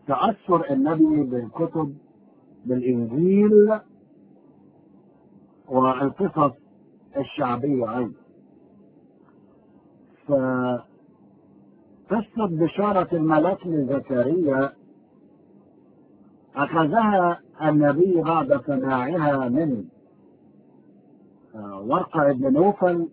تأثر النبي بالكتب بالإنجيل والقصص الشعبية أيضا فقصة بشارة الملاك لزكريا أخذها النبي بعد سماعها من ورقة ابن نوفل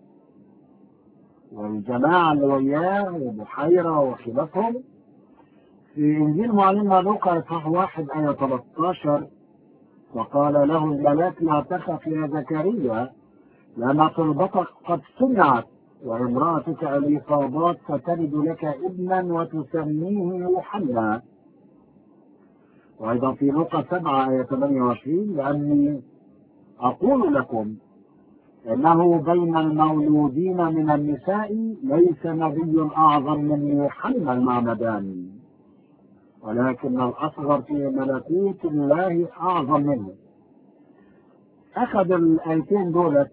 والجماعة اللي وياه وبحيرة وخلافهم في إنجيل معلمنا لوقا إصحاح واحد آية 13 وقال له الملاك لا تخف يا زكريا لأن طلبتك قد سمعت وامرأتك اليصابات فتلد لك ابنا وتسميه يوحنا وأيضا في لوقا 7 آية 28 لأني أقول لكم إنه بين المولودين من النساء ليس نبي أعظم من يوحنا المعمداني ولكن الأصغر في ملكوت الله أعظم منه أخذ الآيتين دولت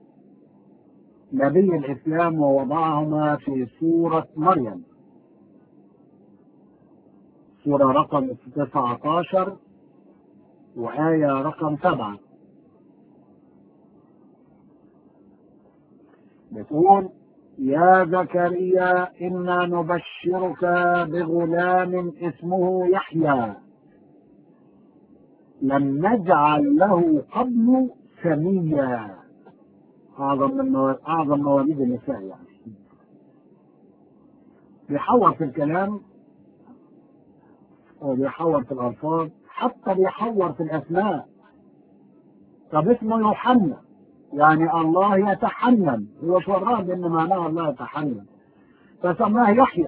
نبي الإسلام ووضعهما في سورة مريم سورة رقم 19 وآية رقم 7 بتقول يا زكريا إنا نبشرك بغلام اسمه يحيى لم نجعل له قبل سميا أعظم من مواليد أعظم مواليد النساء يعني بيحور في الكلام وبيحور في الألفاظ حتى بيحور في الأسماء طب اسمه يوحنا يعني الله يتحنن هو شراه بأن معناه الله يتحنن فسماه يحيى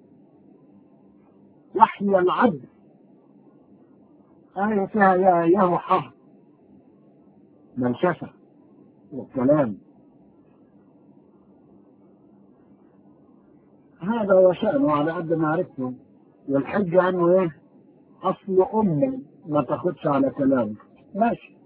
يحيى العبد آية فيها يا يهوحى منشفة والكلام هذا هو شأنه على قد ما عرفته والحجة أنه إيه أصل أمي ما تاخدش على كلامه ماشي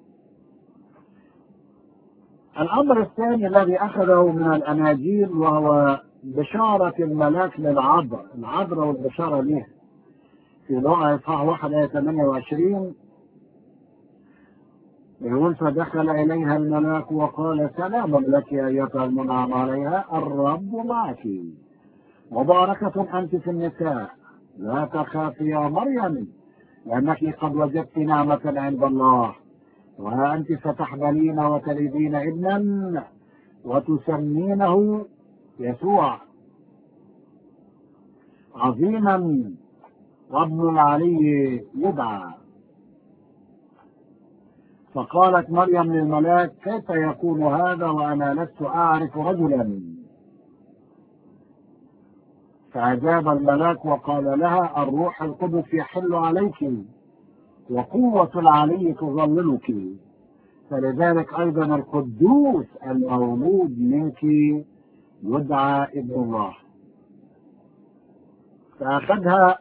الأمر الثاني الذي أخذه من الأناجيل وهو بشارة الملاك للعذراء العذراء والبشارة ليه في لقا إصحاح 1 آية 28 يقول فدخل إليها الملاك وقال سلام لك يا أيتها المنعم عليها الرب معك مباركة أنت في النساء لا تخافي يا مريم لأنك قد وجدت نعمة عند الله وها أنت ستحملين وتلدين ابنا وتسمينه يسوع عظيما وابن العلي يدعى فقالت مريم للملاك كيف يكون هذا وأنا لست أعرف رجلا فأجاب الملاك وقال لها الروح القدس يحل عليك وقوة العلي تظللك فلذلك أيضا القدوس المولود منك يدعى ابن الله فأخذها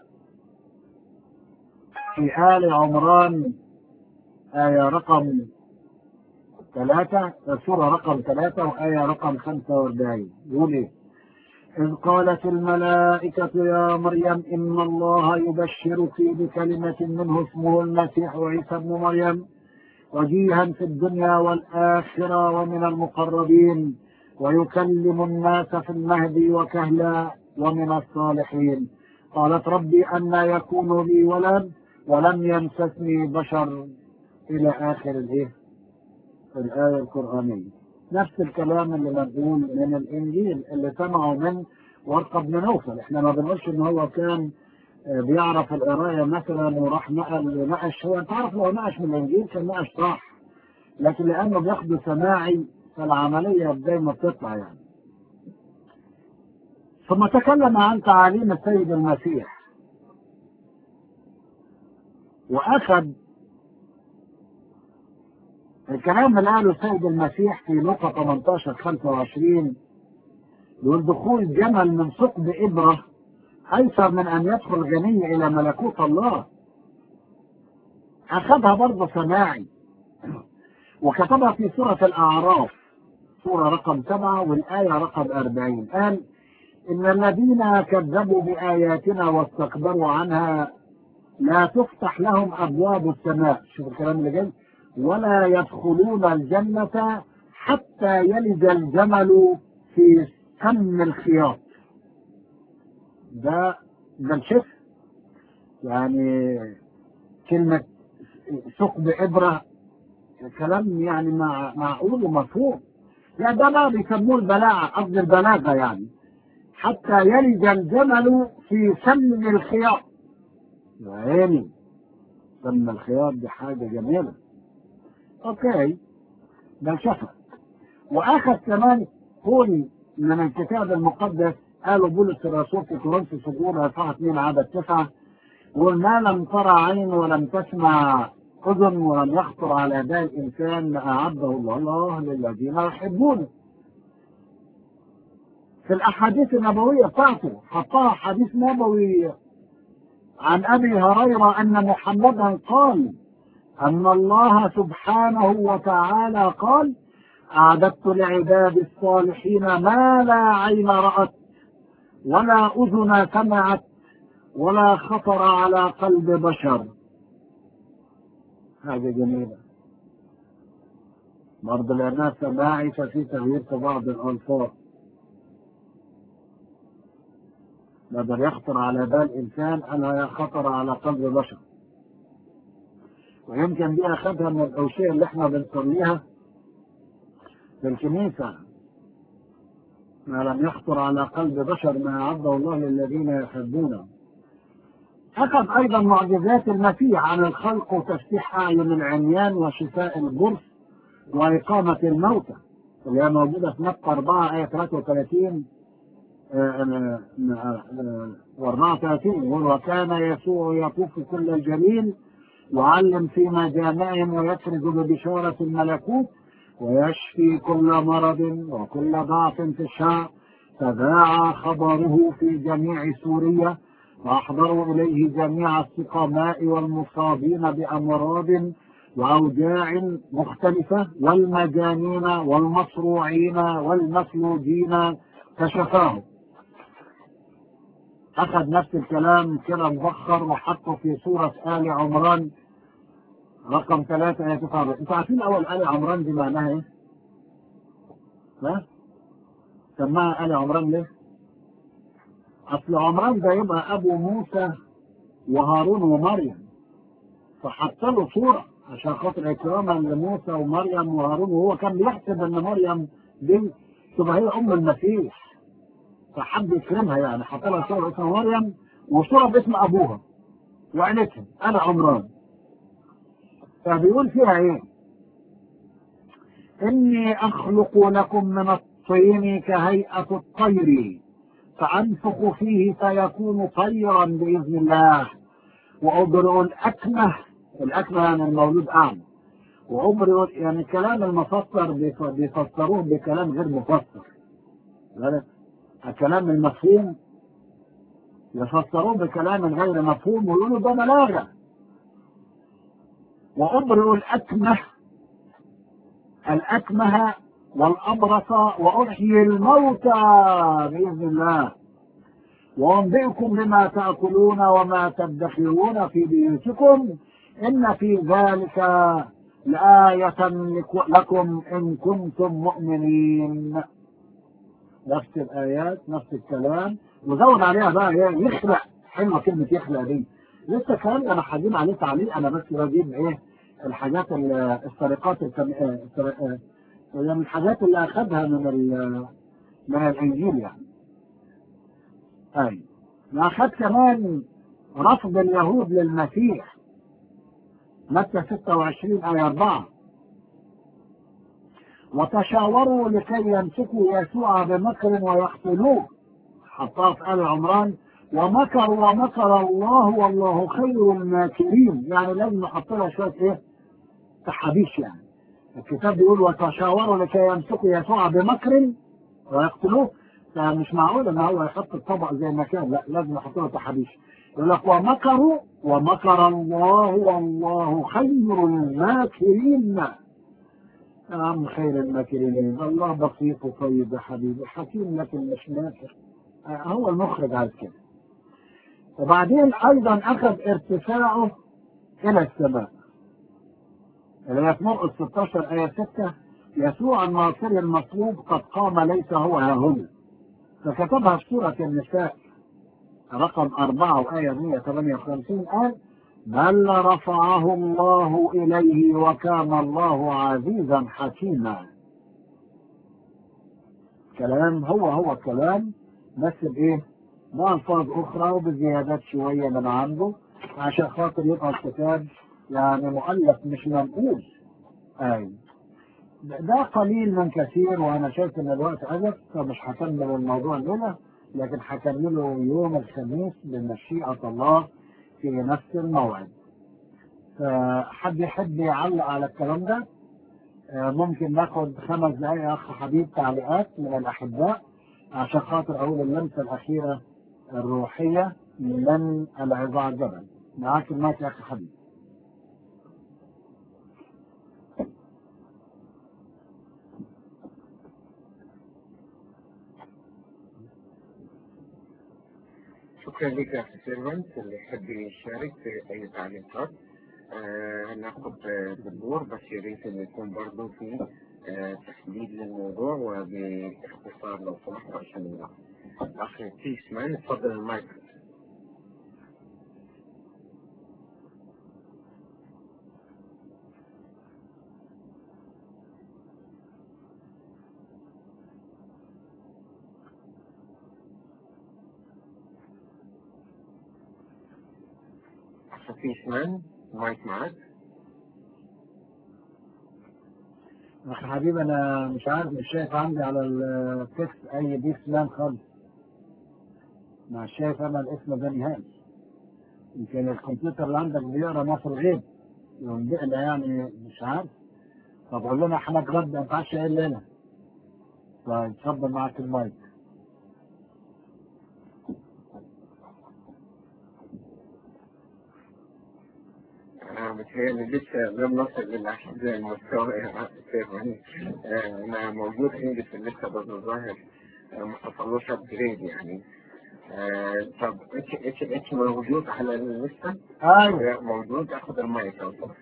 في آل عمران آية رقم ثلاثة سورة رقم ثلاثة وآية رقم خمسة وأربعين يقول إيه؟ إذ قالت الملائكة يا مريم إن الله يبشرك بكلمة منه اسمه المسيح عيسى ابن مريم وجيها في الدنيا والآخرة ومن المقربين ويكلم الناس في المهد وكهلا ومن الصالحين قالت ربي أن يكون لي ولد ولم يمسسني بشر إلى آخر الإيه؟ الآية القرآنية نفس الكلام اللي مقول من الإنجيل اللي سمعه من ورقة بن نوفل احنا ما بنقولش ان هو كان بيعرف القراية مثلا وراح نقل ونقش هو انت عارف لو نقش من الإنجيل كان نقش صح لكن لأنه بياخده سماعي فالعملية زي ما بتطلع يعني ثم تكلم عن تعاليم السيد المسيح وأخذ الكلام اللي قاله السيد المسيح في لوقا 18 25 يقول دخول جمل من ثقب إبرة أيسر من أن يدخل غني إلى ملكوت الله أخذها برضه سماعي وكتبها في سورة الأعراف سورة رقم سبعة والآية رقم أربعين قال إن الذين كذبوا بآياتنا واستكبروا عنها لا تفتح لهم أبواب السماء شوف الكلام اللي جاي ولا يدخلون الجنة حتى يلج الجمل في سم الخياط ده ده الشف يعني كلمة ثقب إبرة كلام يعني مع معقول ومفهوم لا ده بقى بيسموه البلاعة قصد البلاغة يعني حتى يلج الجمل في سم الخياط يا عيني سم الخياط دي حاجة جميلة اوكي ده شفق واخذ كمان قول من الكتاب المقدس قالوا بولس الرسول في كورنثوس سجون اصحاح 2 عدد 9 وما لم ترى عين ولم تسمع اذن ولم يخطر على بال الانسان ما اعده الله للذين يحبونه في الاحاديث النبويه بتاعته حطها حديث نبوي عن ابي هريره ان محمدا قال ان الله سبحانه وتعالى قال اعددت لعبادي الصالحين ما لا عين رات ولا اذن سمعت ولا خطر على قلب بشر حاجه جميله برضه لانها سماعي ففي تغيير في بعض الالفاظ بدل يخطر على بال انسان الا خطر على قلب بشر ويمكن دي اخذها من الاوشيه اللي احنا بنصليها في الكنيسه ما لم يخطر على قلب بشر ما اعده الله للذين يحبونه اخذ ايضا معجزات المسيح عن الخلق وتفتيح اعين العميان وشفاء البرص واقامه الموتى اللي هي موجوده في متى 4 ايه 33 و34 يقول وكان يسوع يطوف كل الجليل يعلم في مجامعهم ويفرز ببشارة الملكوت ويشفي كل مرض وكل ضعف في الشعب فذاع خبره في جميع سوريا وأحضروا إليه جميع السقماء والمصابين بأمراض وأوجاع مختلفة والمجانين والمصروعين والمسلوجين كشفاهم أخذ نفس الكلام كده مبخر وحطه في سورة آل عمران رقم ثلاثة آية تسعة أنتوا عارفين أول آل عمران دي معناها إيه؟ ها؟ سماها آل عمران ليه؟ أصل عمران ده يبقى أبو موسى وهارون ومريم فحط له صورة عشان خاطر إكراما لموسى ومريم وهارون وهو كان بيحسب إن مريم دي تبقى هي أم المسيح فحب يكرمها يعني حط لها صورة اسمها مريم وصورة باسم أبوها وعيلتها أنا عمران فبيقول فيها إيه؟ إني أخلق لكم من الطين كهيئة الطير فأنفخ فيه فيكون طيرا بإذن الله وأبرئ الأكمه الأكمه يعني المولود أعمى وأبرئ يعني كلام المفسر بيفسروه بكلام غير مفسر الكلام المفهوم يفسروه بكلام غير مفهوم ويقولوا ده بلاغة وأبرئ الأكمه الأكمه والأبرص وأحيي الموتى بإذن الله وأنبئكم بما تأكلون وما تدخرون في بيوتكم إن في ذلك لآية لكم إن كنتم مؤمنين نفس الآيات نفس الكلام وزود عليها بقى ايه يخلق حلوة كلمة يخلق دي لسه كمان أنا هجيب عليه تعليق أنا بس بجيب إيه الحاجات السرقات يعني من الحاجات اللي أخذها من من الإنجيل يعني أي أخذ كمان رفض اليهود للمسيح متى 26 آية 4 وتشاوروا لكي يمسكوا يسوع بمكر ويقتلوه حطها في آل عمران ومكر ومكر الله والله خير الماكرين يعني لازم نحط لها شويه ايه تحابيش يعني الكتاب بيقول وتشاوروا لكي يمسكوا يسوع بمكر ويقتلوه فمش معقول ان هو يحط الطبق زي ما كان لا لازم يحط له تحابيش يقول لك ومكروا ومكر الله والله خير الماكرين نعم خير الماكرين الله بسيط وطيب يا حبيبي حكيم لكن مش ماكر هو المخرج عايز كده وبعدين ايضا اخذ ارتفاعه الى السماء اللي هي في مرقس 16 ايه 6 يسوع الناصري المصلوب قد قام ليس هو ها هنا فكتبها في سورة النساء رقم 4 وآية 158 قال بل رفعه الله إليه وكان الله عزيزا حكيما كلام هو هو كلام بس بإيه بألفاظ أخرى وبزيادات شوية من عنده عشان خاطر يبقى الكتاب يعني مؤلف مش منقول أي ده قليل من كثير وأنا شايف إن الوقت أجل فمش هكمل الموضوع الليلة لكن هكمله يوم الخميس بمشيئة الله في نفس الموعد فحد يحب يعلق على الكلام ده ممكن ناخد خمس دقايق يا اخ حبيب تعليقات من الاحباء عشان خاطر اقول اللمسه الاخيره الروحيه من العظة على الجبل معاك المايك يا اخ حبيب شكرا لك يا اخي سيرفنت اللي يحب يشارك في اي تعليقات آه هناخد بالدور بس يا ريت انه يكون برضه في آه تحديد للموضوع وباختصار لو سمحت عشان الوقت. اخ تيسمان اتفضل المايك. اخ تيسمان المايك معاك. اخ حبيب انا مش عارف مش شايف عندي على التكست اي بيس مان خالص مش شايف انا الاسم ده نهائي يمكن الكمبيوتر اللي عندك بيقرا ما في الغيب ينبئنا يعني مش عارف طب قول لنا احنا بجد ما ينفعش ايه لنا طيب اتفضل معاك المايك أنا متهيألي لسه لم نصل إلى هذا المستوى يا أخ سيرفنت. آه أنا موجود عندي في الليستة بس الظاهر آه ما حصلوش أبجريد يعني. آه طب اتش اتش اتش موجود على الليستة؟ ايوه موجود اخد المايك لو سمحت.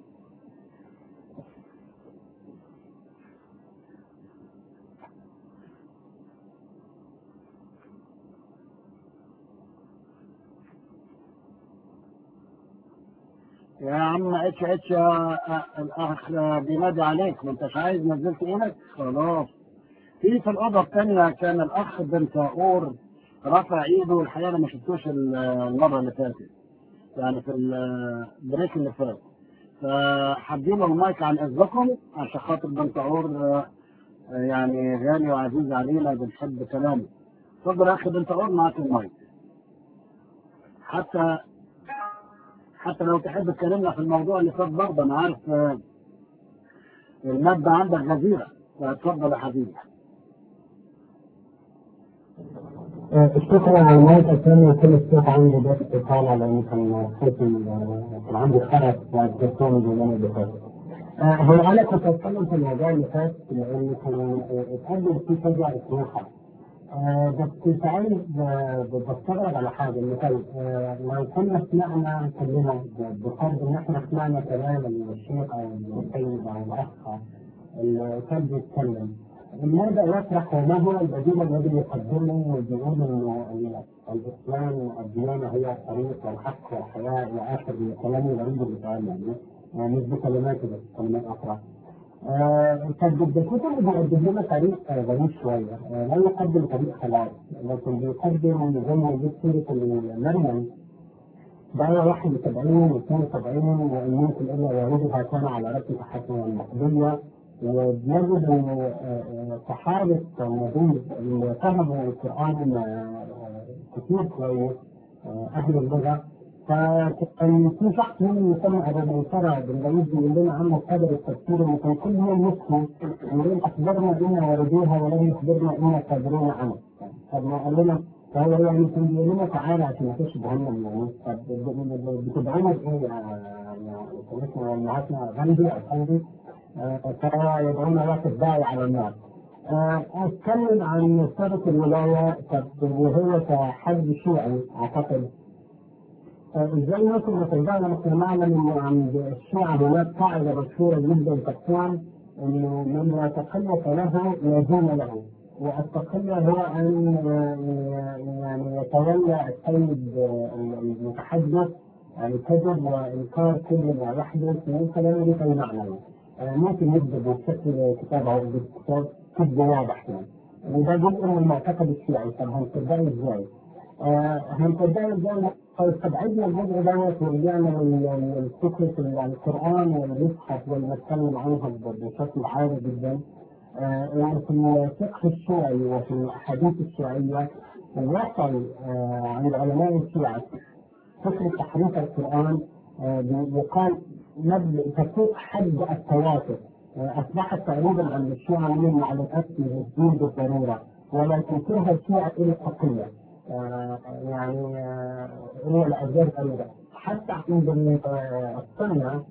يا عم اتش اتش الاخ بينادي عليك ما انتش عايز نزلت ايدك خلاص في في الاوضه الثانيه كان الاخ بن طاقور رفع ايده الحقيقه انا ما شفتوش المره اللي فاتت يعني في البريك اللي فات فحديله المايك عن اذنكم عشان خاطر بن طاقور يعني غالي وعزيز علينا بنحب كلامه اتفضل يا اخي بن طاقور معاك المايك حتى حتى لو تحب تكلمنا في الموضوع اللي فات برضه انا عارف المادة عندك غزيرة فاتفضل يا حبيبي. شكرا على المايك الثاني كل الصوت عندي بس طالع لان كان صوتي كان عندي خرف وذكرتوني باليوم اللي فات. هو انا كنت اتكلم في الموضوع اللي فات لان كان اتقدم فيه كذا اطروحه. آه بس كنت عايز بستغرب على حاجه ان طيب آه لو كنا سمعنا كلنا بفرض ان احنا سمعنا كلام الشيخ او السيد او الاخ اللي كان بيتكلم لماذا يطرح وما هو البديل الذي يقدمه وبيقول انه الاسلام الديانه هي الطريق والحق والحياه الى اخر الكلام الغريب اللي اتقال يعني مش بكلمات بس كلمات اخرى. كان الكتب بيقدم لنا طريق غريب شويه لا يقدم طريق حلال لكن بيقدم زي ما جبت سيره مريم بقى 71 و 72 وان ممكن الا والدها كان على ركبه حسنه المقبوليه وبنجد ان صحابه النبي اللي فهموا القران كتير كويس اهل اللغه فكان في شخص منهم يسمى ابو ميسره بالبعيد بيقول لنا عنه قدر التفسير انه كان كل يوم نصفه يقول اخبرنا ان وردوها ولم يخبرنا ان قادرون عنه طب ما قال لنا فهو يعني كان بيقول لنا تعالى عشان ما تشبهنا يعني طب بتدعونا بايه يا اسمه معاكنا غندي او غندي فيدعونا واحد داعي على النار آه، اتكلم عن ثبت الولايه طب وهو كحد شيعي اعتقد آه، ازاي ممكن نتجاهل نحن نعلم انه عند الشيعه هناك قاعده مشهوره جدا تقول انه من لا تقية له لا دين له والتقية هو ان آه، يعني يتولى السيد آه، المتحدث الكذب وانكار كل ما يحدث من كلامه في معنوي آه، ممكن يكذب بشكل كتاب او بكتاب كذب واضح يعني وده جزء من المعتقد الشيعي طب هنصدقه ازاي؟ آه، هنصدقه ازاي؟ فاستبعدنا الجزء دوت ورجعنا لفكره القران والمصحف والنتكلم عنها بشكل عادي جدا آه، يعني في الفقه الشيعي وفي الاحاديث الشيعيه وصل آه، عند علماء الشيعه فكره تحريف القران آه، يقال نبذ تفوق حد التواتر آه، اصبحت تقريبا عند الشيعه من المعلومات الدين بالضروره ولا تنكرها الشيعه الى التقيه آه، يعني آه، هي الأجيال الأولى حتى عند ال- آه، السنة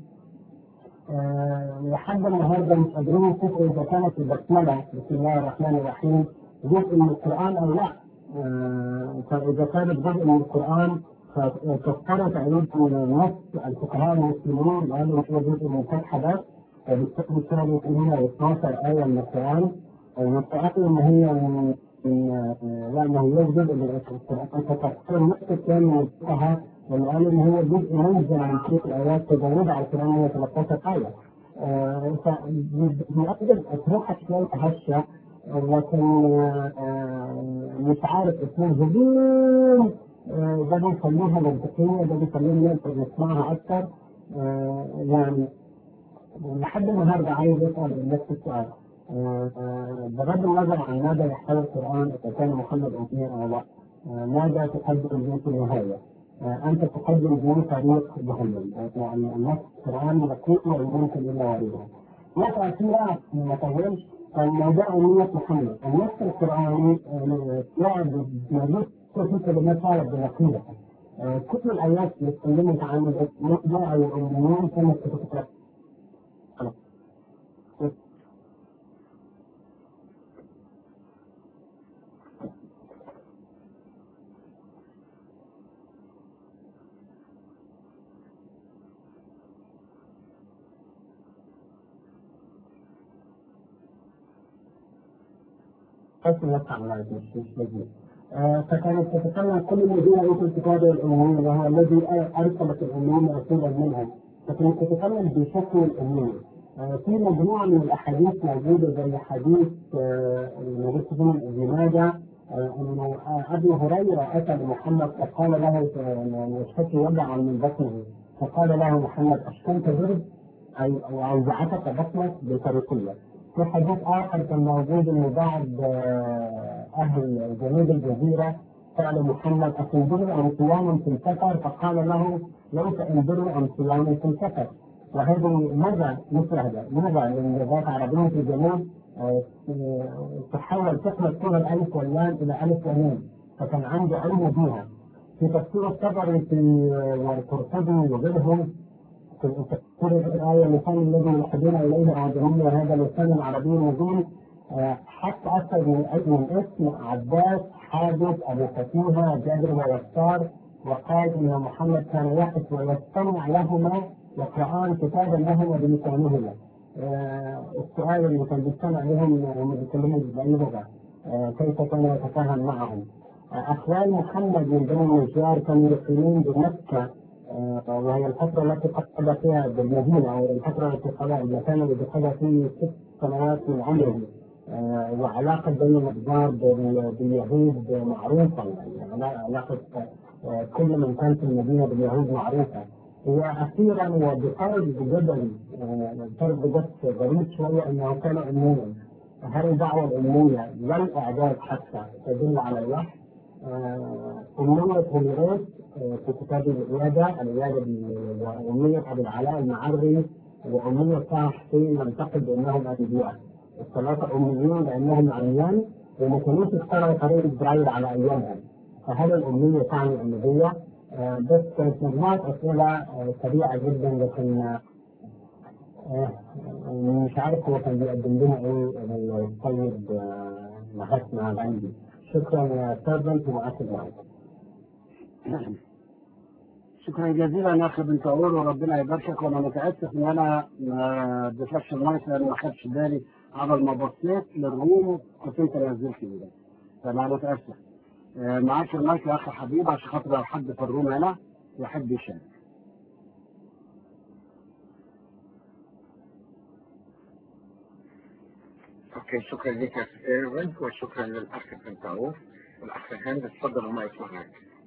آه، لحد النهارده مش قادرين يشوفوا إذا كانت البسملة بسم الله الرحمن الرحيم جزء من القرآن أو لا آه، فإذا كانت جزء من القرآن فتضطر تعيد من نص الفقهاء المسلمين قالوا هو جزء من فتح بس وبالتالي كانوا يقولون 12 آية من القرآن والمتأكد إن هي من من- لا ما هي جزء من القرآن فتذكر النص الثاني من الفقهاء اللي قالوا إن هو جزء منزل عن كل الآيات تجاوز على القرآن هي 13 آية. آه، فبيقدر أطروحة شوية هشة لكن آه، مش عارف اسمه هجوم آه، ده بيخليها منطقية ده بيخلينا نسمعها أكثر آه، يعني لحد النهارده عايز اسال نفس السؤال آه، آه، بغض النظر عن ماذا يحتوي القران اذا كان محمد امير او لا آه، ماذا تقدم به في النهايه؟ آه، انت تقدم به تاريخ مهم يعني النص القران دقيق ويمكن الا وريها. نقطة أخيرة ما طولش الموضوع أمنية محمد، النص القرآني آه، يعد موجود في كلمات فعلا بنقية. آه، كل الآيات اللي اتكلمت عن الأمنية أو الأمنيين كانت بتتكلم حيث يقع الله مش مش لذيذ. آه، فكانت تتكلم كل الذين اوتوا الكتاب الامين وهو الذي ارسلت الامين رسولا منهم فكانت تتكلم بشكل الامين. آه، في مجموعه من الاحاديث موجوده زي حديث آه، الموجود في سنن ابن ماجه آه، انه آه، ابي هريره اتى لمحمد فقال له آه، يشتكي وجعا من بطنه فقال له محمد اشكنت برد اي او اوجعتك بطنك بطريقيه. في حديث اخر كان موجود انه بعض آه، اهل جنوب الجزيره سالوا محمد اتنذر عن صيام في السفر فقال له ليس انذر عن صيام في السفر وهذه ماذا مثل هذا؟ ماذا من لغات عربيه في الجنوب آه، تحول تحمل كل الالف واللام الى الف وميم فكان عنده علم بها في تفسير الطبري في والقرطبي وغيرهم في تفسير الآية اللسان الذي يلحدون إليه أعجمي وهذا لسان عربي مبين آه، حتى أكثر من من اسم عباس حادث أبو فتيهة جابر ويسار وقال إن محمد كان يقف ويستمع لهما يقرآن كتابا لهما بلسانهما. آه، السؤال اللي كان بيستمع لهم هم بيتكلموا بأي لغة؟ آه، كيف كان يتفاهم معهم؟ آه، أخوال محمد من بني النجار كانوا يقيمون بمكة آه، وهي الفترة التي قضى فيها بالمدينة أو الفترة التي قضى المكان الذي قضى فيه ست سنوات من عمره آه، وعلاقة بين الأحزاب بال- باليهود معروفة يعني علا- علاقة آه، كل من كان في المدينة باليهود معروفة هي أخيرا وبفرض جدل آه، فرض جد غريب شوية أنه كان أميا هل الدعوة الأمية لا الإعداد حتى تدل على الوحي آه، أمية هوليريت آه، في كتاب العيادة العيادة بال- وأمية أبو العلاء المعري وأمية طه حسين نعتقد بأنهم أنبياء الثلاثة أميين لأنهم عميان وما كانوش اخترعوا طريقة برايل على أيامهم فهل الأمية تعني النبوة؟ آه، بس كانت مجموعة أسئلة آه، سريعة جدا لكن آه، آه، مش عارف هو كان بيقدم لنا ايه الطيب آه، نحسنا عندي شكرا يا سيرفنت ومعاك معاك شكرا جزيلا يا اخي بنت اول وربنا يباركك وانا متاسف ان انا ما اديتلكش المايك لان ما خدتش بالي قبل ما بصيت للروم كنت انت نزلت كده فانا متاسف آه، معاك المايك يا اخي حبيب عشان خاطر لو حد في الروم هنا يحب يشارك اوكي شكرا لك يا سيرفنت وشكرا للاخ بنتاوف والاخ هند اتفضل وما يسمعك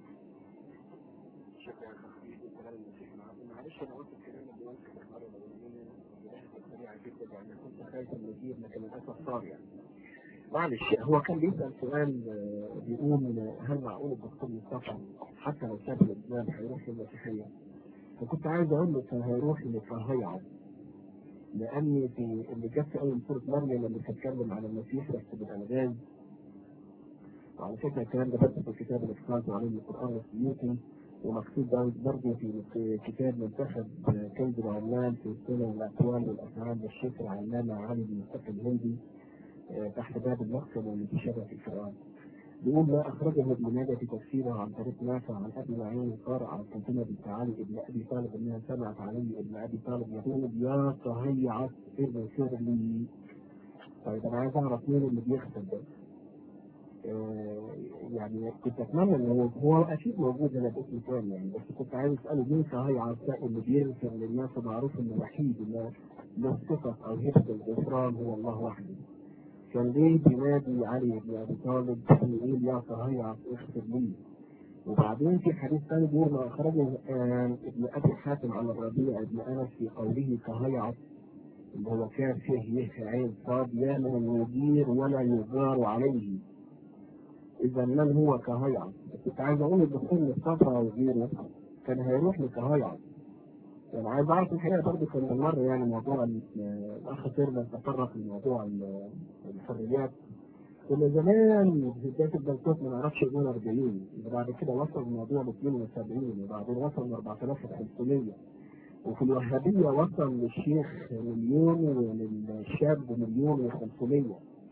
شكرا يا حبيبي كلام المسيح معاكم معلش انا قلت الكلام اللي قلته في المره الاولانيه بدايه سريعه جدا يعني كنت خايف من المدير لكن للاسف صار يعني معلش هو كان بيسال سؤال آه، بيقول آه، هل معقول الدكتور مصطفى حتى لو ساب الاسلام هيروح للمسيحيه؟ فكنت عايز اقول له كان هيروح للفهيعه لان في اللي جت في اول سوره مريم لما بتتكلم عن المسيح بس بالالغاز وعلى فكره الكلام ده بس في كتاب الاقتصاد وعلم القران السيوطي ومكتوب برضه في في كتاب منتخب كنز العمال في السنة والأقوال والأفعال للشيخ العلامة علي بن مصطفى الهندي آه، تحت باب المقصد والتي شبه في القرآن. بيقول ما أخرجه ابن ماجه في تفسيره عن طريق نافع عن أبي معين قارئ عن فاطمة بنت علي ابن أبي طالب أنها سمعت علي ابن أبي طالب يقول يا صهيعة اغفر لي. طيب أنا عايز أعرف مين اللي بيغفر ده. آه، يعني كنت اتمنى ان هو هو اكيد موجود هنا باسم ثاني يعني بس كنت عايز اساله مين صحيح عساء اللي بيغفر للناس معروف ان الوحيد اللي له صفه او هبه الغفران هو الله وحده. كان ليه بينادي علي بن ابي طالب يقول يا صهيع اغفر لي. وبعدين في حديث ثاني بيقول ما اخرجه آه، ابن ابي حاتم عن الربيع ابن انس في قوله صهيع اللي هو كان فيه يه عين صاد يا من يدير ولا يجار عليه. اذا من هو كهيعة كنت عايز اقول الدكتور مصطفى وغيره كان هيروح لكهيعة يعني عايز اعرف الحقيقه برضه كان بالمره يعني موضوع ال- الاخ سيرنا تطرق لموضوع ال- الحريات كنا زمان في بدايه البنكوت ما نعرفش يقول 40 وبعد كده وصل الموضوع ل 72 وبعدين وصل ل 4500 وفي الوهابيه وصل للشيخ مليون وللشاب مليون و500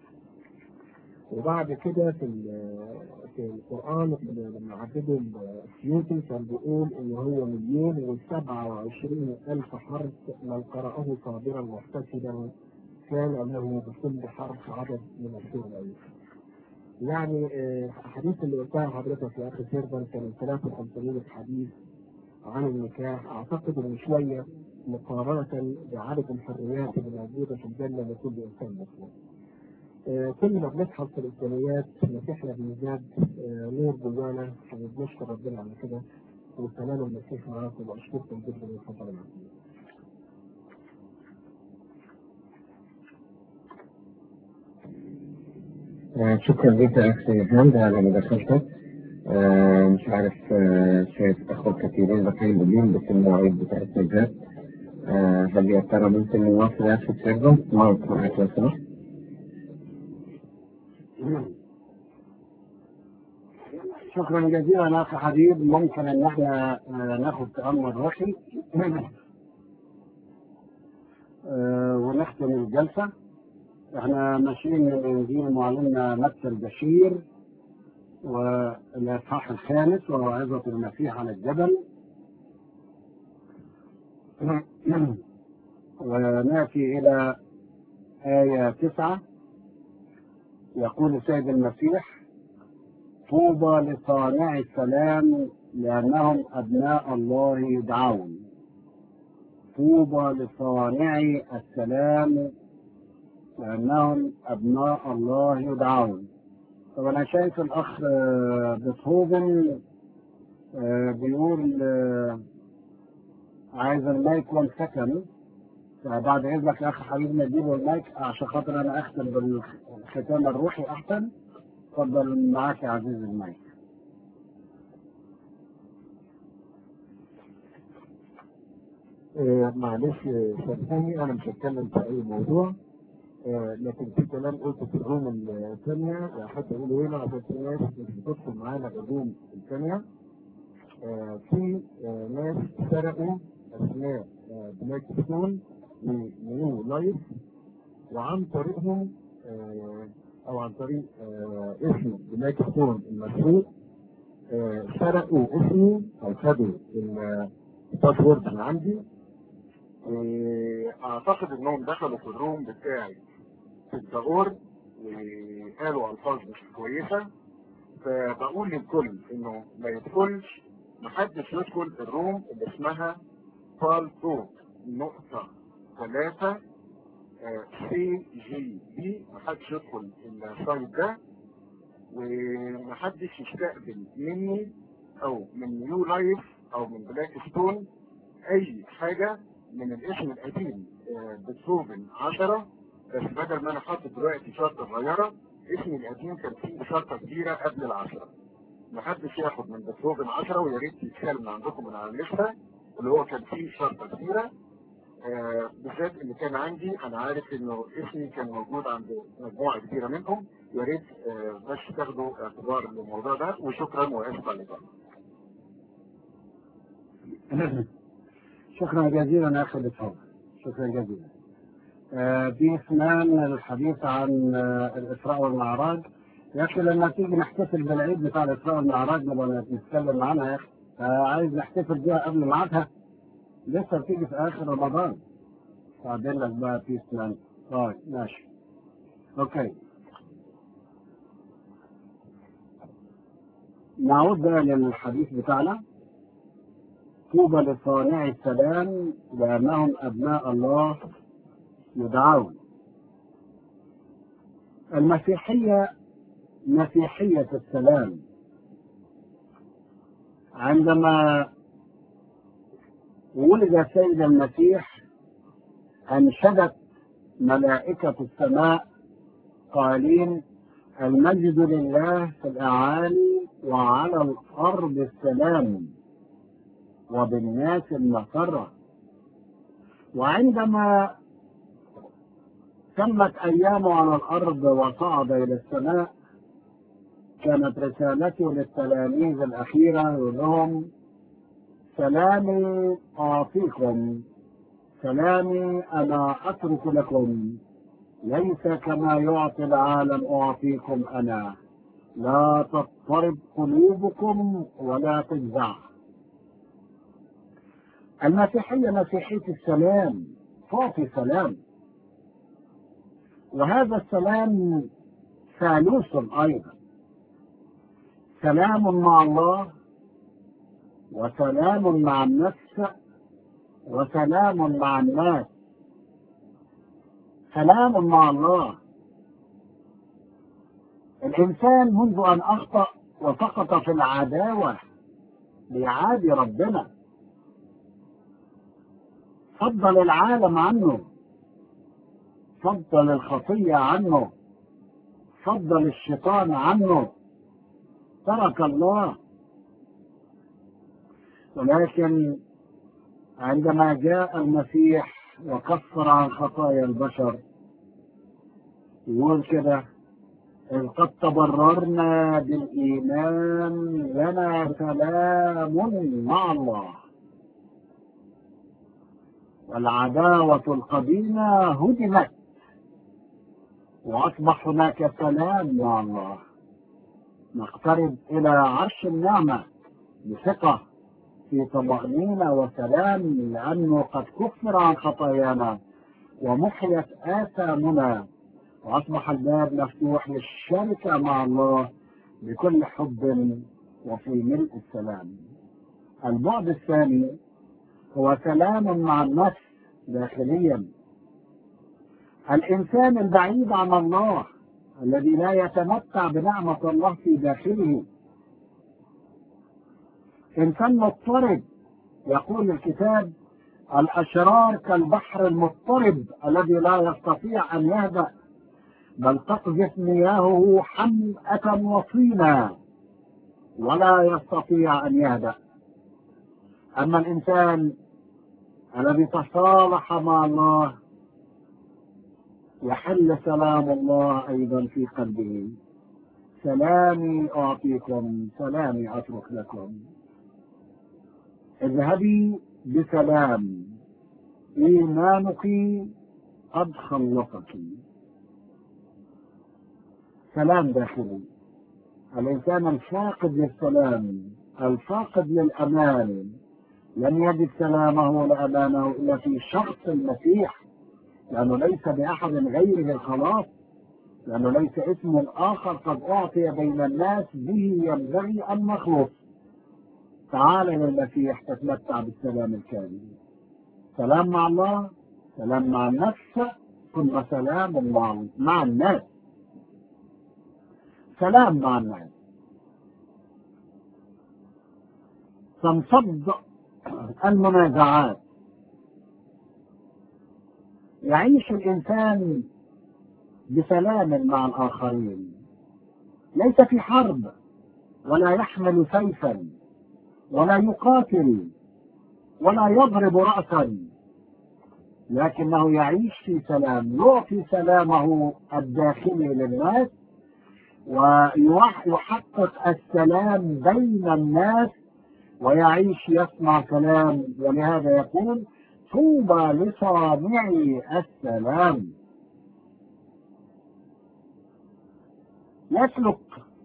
وبعد كده في ال- في القرآن لما عددوا السيوطي كان بيقول إن هو مليون وسبعة وعشرين ألف حرف من قرأه صابرا محتسبا كان له بكل حرف عدد من السور الألف. يعني آه، الحديث اللي قلتها حضرتك يا أخي سيرفن كان 5300 حديث عن النكاح أعتقد إن شوية مقارنة بعدد الحريات اللي موجودة في الجنة لكل إنسان مسلم. آه، كل ما بنبحث في الامكانيات مسيحنا بيزداد آه، نور جوانا وبنشكر ربنا على كده والسلام المسيح معاكم واشكركم جدا وتفضلوا معاكم. آه، شكرا لك يا اخي هند على مداخلتك آه، مش عارف آه، شايف اخو كثيرين بخيل اليوم بس المواعيد بتاعتنا جات آه، هل يا ترى ممكن نواصل يا اخي سيرفنت معك معك لو سمحت شكرا جزيلا يا اخي حبيب ممكن ان احنا آه، ناخد تامل روحي آه، ونختم الجلسه احنا ماشيين من انجيل معلمنا متى البشير والاصحاح الخامس وموعظه المسيح على الجبل وناتي الى ايه تسعه يقول السيد المسيح طوبى لصانع السلام لأنهم أبناء الله يدعون طوبى لصانع السلام لأنهم أبناء الله يدعون طب أنا شايف الأخ آه، بيتهوفن آه، بيقول آه، عايز المايك وان سكند بعد إذنك يا أخ حبيبي نديله المايك عشان خاطر أنا أختم بالختام الروحي أحسن اتفضل معاك يا عزيز المايك آه، معلش آه، سامحوني انا مش هتكلم في اي موضوع آه، لكن في كلام قلته في الروم الثانية حتى اقوله هنا عشان في ناس مش بتدخل معانا الروم الثانية آه، في آه، ناس سرقوا اسماء آه، بلاك ستون نيو لايف وعن طريقهم آه، او عن طريق آه، اسم الميكروفون المسروق آه، سرقوا اسمي او خدوا الباسورد من عندي اعتقد انهم دخلوا في الروم بتاعي في الدور وقالوا الفاظ مش كويسه فبقول للكل انه ما يدخلش محدش يدخل الروم اللي اسمها فالتوك نقطة ثلاثة سي جي بي محدش يدخل السايت ده ومحدش يستقبل مني او من نيو لايف او من بلاك ستون اي حاجة من الاسم القديم آه، بيتهوفن 10 بس بدل ما انا حاطط دلوقتي شرطة صغيرة اسمي القديم كان فيه شرطة كبيرة قبل العشرة محدش ياخد من بيتهوفن 10 ويا ريت يتشال من عندكم من على الليسته اللي هو كان فيه شرطة كبيرة آه، بالذات اللي كان عندي انا عارف انه اسمي كان موجود عند مجموعة كبيرة منهم يا ريت آه، بس تاخدوا اعتبار للموضوع ده وشكرا واسف على اللقاء. شكرا جزيلا يا اخي الدكتور شكرا جزيلا آه، في اثنان الحديث عن آه، الاسراء والمعراج يا اخي لما تيجي نحتفل بالعيد بتاع الاسراء والمعراج نبغى نتكلم عنها يا اخي آه، عايز نحتفل بيها قبل ميعادها لسه بتيجي في اخر رمضان بعدين لك بقى في اثنان طيب ماشي اوكي نعود بقى للحديث بتاعنا طوبى لصانع السلام لأنهم أبناء الله يدعون المسيحية مسيحية السلام عندما ولد السيد المسيح أنشدت ملائكة السماء قائلين المجد لله في الأعالي وعلى الأرض السلام وبالناس المسرة وعندما تمت أيامه على الأرض وصعد إلى السماء كانت رسالته للتلاميذ الأخيرة يقول لهم سلامي أعطيكم سلامي أنا أترك لكم ليس كما يعطي العالم أعطيكم أنا لا تضطرب قلوبكم ولا تجزع المسيحية مسيحية السلام تعطي سلام وهذا السلام ثالوث أيضا سلام مع الله وسلام مع النفس وسلام مع الناس سلام مع الله الإنسان منذ أن أخطأ وسقط في العداوة ليعادي ربنا فضل العالم عنه فضل الخطية عنه فضل الشيطان عنه ترك الله ولكن عندما جاء المسيح وكفر عن خطايا البشر يقول كده إذ قد تبررنا بالإيمان لنا سلام مع الله والعداوة القديمة هدمت وأصبح هناك سلام مع الله نقترب إلى عرش النعمة بثقة في طمأنينة وسلام لأنه قد كفر عن خطايانا ومحيت آثامنا وأصبح الباب مفتوح للشركة مع الله بكل حب وفي ملء السلام البعد الثاني هو سلام مع النفس داخليا الإنسان البعيد عن الله الذي لا يتمتع بنعمة الله في داخله إنسان مضطرب يقول الكتاب الأشرار كالبحر المضطرب الذي لا يستطيع أن يهدأ بل تقذف مياهه حمأة وطينا ولا يستطيع أن يهدأ أما الإنسان الذي تصالح مع الله يحل سلام الله أيضا في قلبه سلامي أعطيكم سلامي أترك لكم اذهبي بسلام إيمانك قد خلصك سلام داخلي الإنسان الفاقد للسلام الفاقد للأمان لن يجد سلامه ولا أمانه إلا في شخص المسيح لأنه ليس بأحد غيره الخلاص لأنه ليس اسم آخر قد أعطي بين الناس به ينبغي أن نخلص تعال للمسيح تتمتع بالسلام الكامل سلام مع الله سلام مع النفس ثم سلام مع, مع الناس سلام مع الناس تنصب المنازعات يعيش الإنسان بسلام مع الآخرين ليس في حرب ولا يحمل سيفا ولا يقاتل ولا يضرب رأسا لكنه يعيش في سلام يعطي سلامه الداخلي للناس ويحقق السلام بين الناس ويعيش يصنع سلام ولهذا يقول طوبى لصانعي السلام يسلك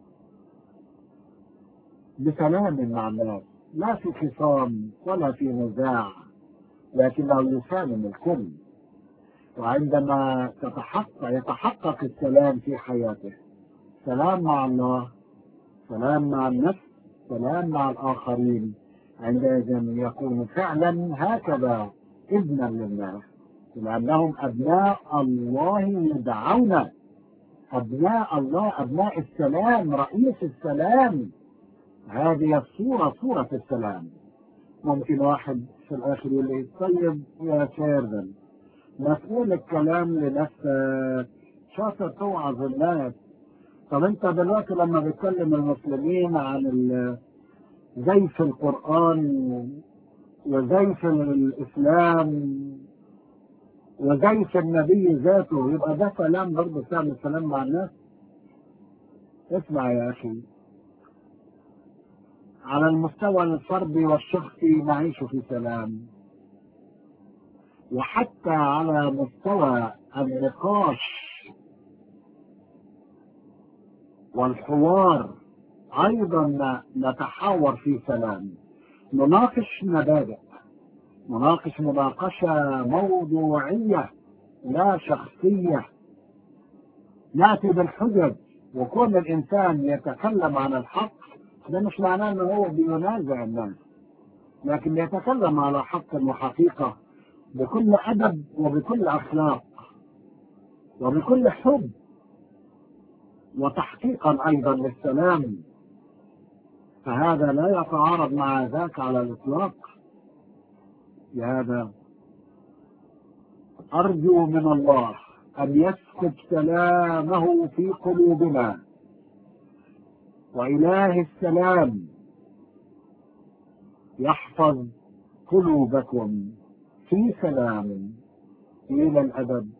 بسلام مع الناس لا في خصام ولا في نزاع لكنه يسالم الكل وعندما تتحقق يتحقق السلام في حياته سلام مع الله سلام مع النفس سلام مع الآخرين عندئذ يكون فعلا هكذا ابنا لله لأنهم أبناء الله يدعون أبناء الله أبناء السلام رئيس السلام هذه الصورة صورة السلام ممكن واحد في الآخر يقول لي طيب يا سيرفن مسؤول الكلام لنفسك شاطر توعظ الناس طب انت دلوقتي لما بتكلم المسلمين عن زيف القرآن وزيف الإسلام وزيف النبي ذاته يبقى ده كلام برضه تعمل سلام مع الناس اسمع يا أخي على المستوى الفردي والشخصي نعيش في سلام وحتى على مستوى النقاش والحوار ايضا نتحاور في سلام نناقش مبادئ نناقش مناقشه موضوعيه لا شخصيه ناتي بالحجج وكون الانسان يتكلم عن الحق ده مش معناه انه هو بينازع الناس لكن يتكلم على حق وحقيقه بكل ادب وبكل اخلاق وبكل حب وتحقيقا ايضا للسلام فهذا لا يتعارض مع ذاك على الاطلاق لهذا ارجو من الله ان يسكب سلامه في قلوبنا واله السلام يحفظ قلوبكم في سلام الى الابد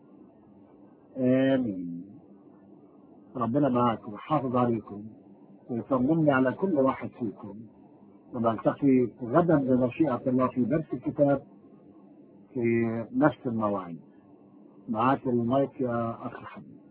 امين ربنا معاكم وحافظ عليكم ويطمني على كل واحد فيكم ونلتقي غدا بمشيئة الله في درس الكتاب في نفس المواعيد معاك المايك يا أخي حبيبي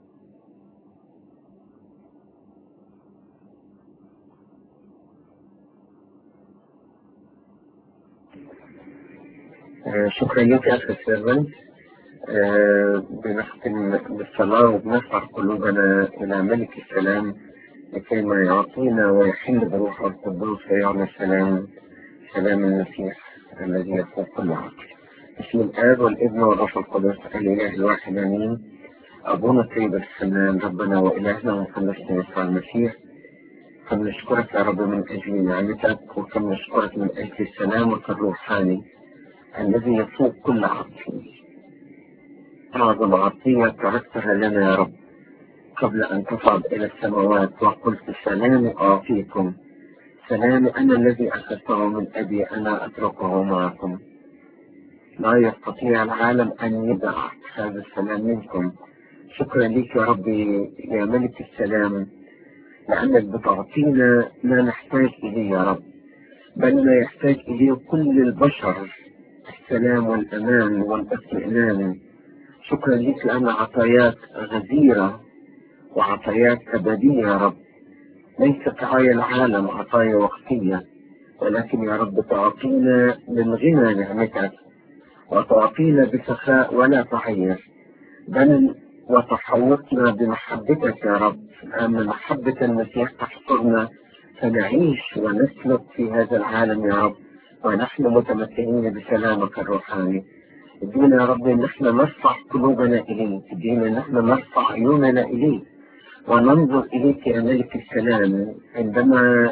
آه، شكرا لك يا أخي سيرفنت آه، بنختم بالصلاة وبنرفع قلوبنا إلى ملك السلام لكي ما يعطينا ويحل بروح القدوس ويعلى السلام سلام المسيح الذي يفوق كل عقل بسم الآب والابن والروح القدس الإله الواحد آمين أبونا الطيب الحنان ربنا وإلهنا ومخلصنا يسوع المسيح كم نشكرك يا رب من أجل نعمتك وكم نشكرك من أجل سلامك الروحاني الذي يفوق كل عقل أعظم عطية تركتها لنا يا رب قبل أن تصعد إلى السماوات وقلت سلام أعطيكم سلام أنا الذي أخذته من أبي أنا أتركه معكم لا يستطيع العالم أن يدع هذا السلام منكم شكرا لك يا ربي يا ملك السلام لأنك بتعطينا ما نحتاج إليه يا رب بل ما يحتاج إليه كل البشر السلام والأمان والاطمئنان شكرا لك لأن عطاياك غزيرة وعطاياك أبدية يا رب ليست عطايا العالم عطايا وقتية ولكن يا رب تعطينا من غنى نعمتك وتعطينا بسخاء ولا تعير بل وتحوطنا بمحبتك يا رب أن محبة المسيح تحصرنا فنعيش ونسلك في هذا العالم يا رب ونحن متمتعين بسلامك الروحاني ادينا يا رب ان احنا نرفع قلوبنا اليك ادينا ان احنا نرفع عيوننا اليك وننظر اليك يا ملك السلام عندما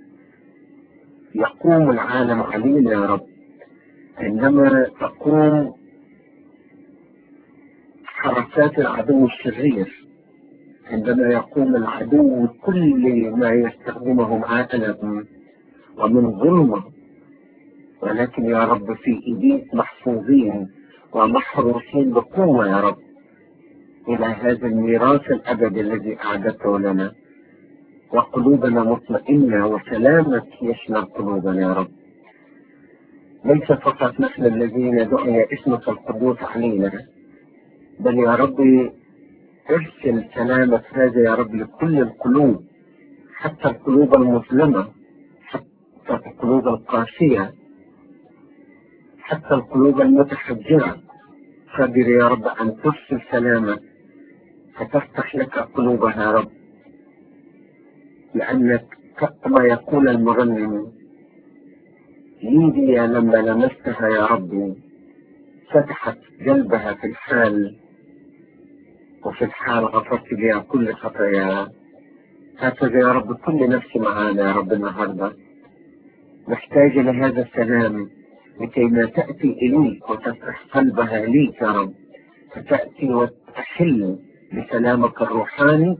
يقوم العالم علينا يا رب عندما تقوم حركات العدو الشرير عندما يقوم العدو كل ما يستخدمه معانا ومن ظلمه ولكن يا رب في ايديك محفوظين ومحروسين بقوة يا رب إلى هذا الميراث الأبدي الذي أعددته لنا وقلوبنا مطمئنة وسلامك يشمل قلوبنا يا رب ليس فقط نحن الذين دعي اسمك القدوس علينا بل يا رب ارسل سلامك هذا يا رب لكل القلوب حتى القلوب المظلمة حتى القلوب القاسية حتى القلوب المتحجرة قادر يا رب أن ترسل سلامك فتفتح لك قلوبها يا رب لأنك كما يقول المرنم ليديا لما لمستها يا ربي فتحت قلبها في الحال وفي الحال غفرت بها كل خطاياها هكذا يا رب كل نفس معانا يا رب النهارده محتاجة لهذا السلام لكي ما تأتي إليك وتفتح قلبها ليك يا رب فتأتي وتحل بسلامك الروحاني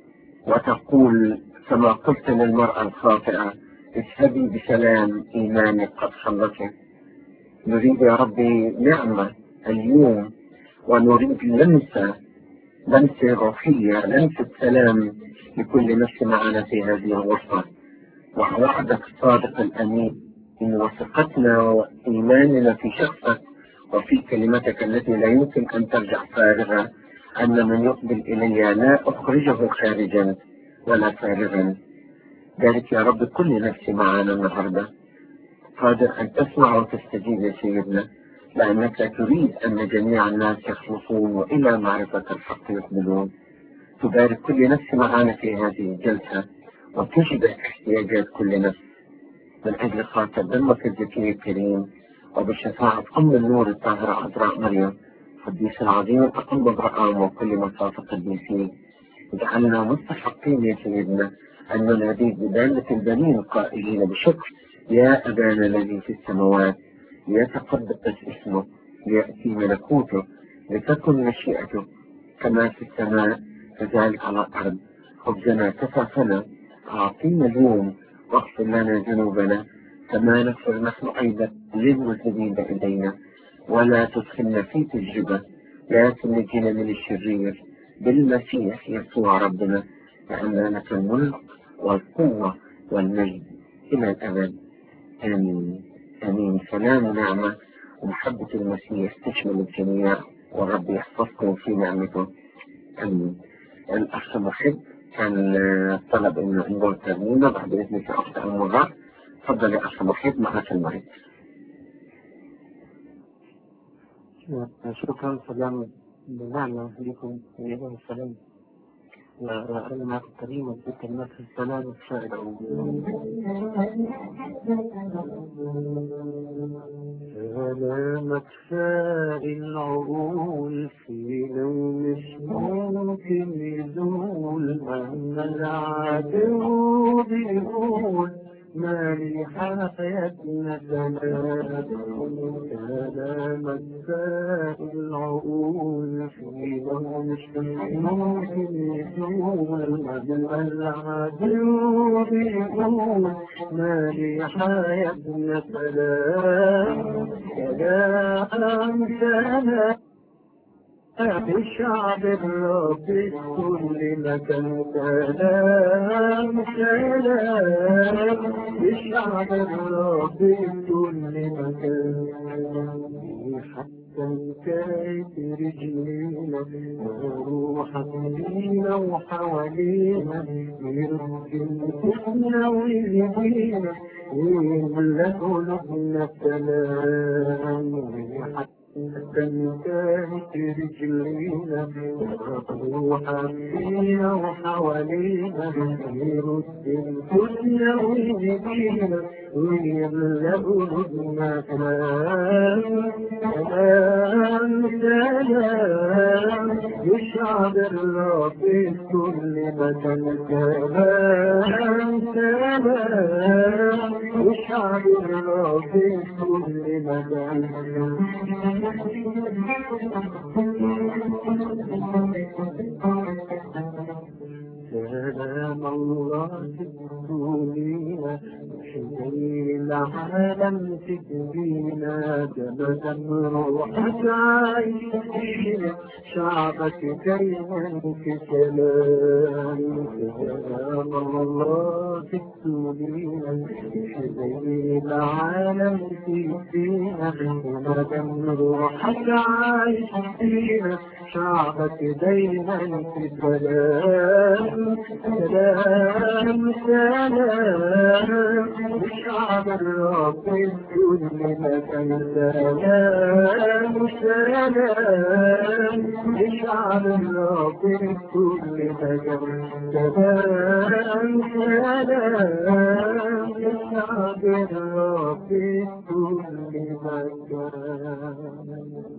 وتقول كما قلت للمرأة الخاطئة اذهبي بسلام إيمانك قد خلصك نريد يا ربي نعمة اليوم ونريد لمسة لمسة روحية لمسة سلام لكل نفس معنا في هذه الغرفة ووعدك الصادق الأمين إن وثقتنا وإيماننا في شخصك وفي كلمتك التي لا يمكن أن ترجع فارغة أن من يقبل إلي لا أخرجه خارجا ولا فارغا ذلك يا رب كل نفس معنا النهارده قادر أن تسمع وتستجيب يا سيدنا لأنك تريد أن جميع الناس يخلصون وإلى معرفة الحق يقبلون تبارك كل نفس معنا في هذه الجلسة وتشبع احتياجات كل نفس من أجل خاطر دمك الزكي الكريم وبشفاعة أم النور الطاهرة عذراء مريم قديس العظيم أقم برقام وكل مصاف قديسين اجعلنا مستحقين يا سيدنا أن نناديك بدالة البنين قائلين بشكر يا أبانا الذي في السماوات ليتقدس اسمه ليأتي ملكوته لتكن مشيئته كما في السماء كذلك على الأرض خبزنا كفافنا أعطينا اليوم واغفر لنا ذنوبنا كما نغفر نحن أيضا للمذنبين إلينا ولا تدخلنا في تجربة لكن نجينا من الشرير بالمسيح يسوع ربنا لأن لك الملك والقوة والمجد إلى الأبد آمين آمين سلام ونعمة ومحبة المسيح تشمل الجميع والرب يحفظكم في نعمته آمين الأخ محب كان طلب إنه نقول ترنيمة بعد إذنك يا أخت المرة تفضل يا أخ محب معك المايك شكرا سلام بنعمة لكم أيها السلام وأنا معك الكريم وفي كلمات السلام الشاعر سلامك سائل العقول في لون مش ممكن يزول مهما العدو بيقول مالي حياتنا سلام سلامك سائل العقول في لون مش ممكن يزول مهما العدو بيقول مالي حياتنا سلام سلام سلام الشعب الرب كل مكان سلام سلام الشعب الرب كل مكان روحك فينا وحوالينا يرسلنا ويهدينا ويملأ قلوبنا السلام حتى انتهت رجلينا روحك فينا وحوالينا يرسلنا ويهدينا ويملأ قلوبنا سلام سلام سلام يشعب الرب في كل مكان سلام سلام يشعب الرب في كل مكان سلام الله في الدنيا حين العالم تدينا جبدا روحك عايش فينا شعبك دايما في سلام سلام الله في الدنيا حين العالم تدينا جبدا روحك عايش فينا شعبك دايما في سلام سلام سلام شعب الرب في كل مكان سلام سلام شعب الرب في كل مكان سلام سلام شعب الرب في كل مكان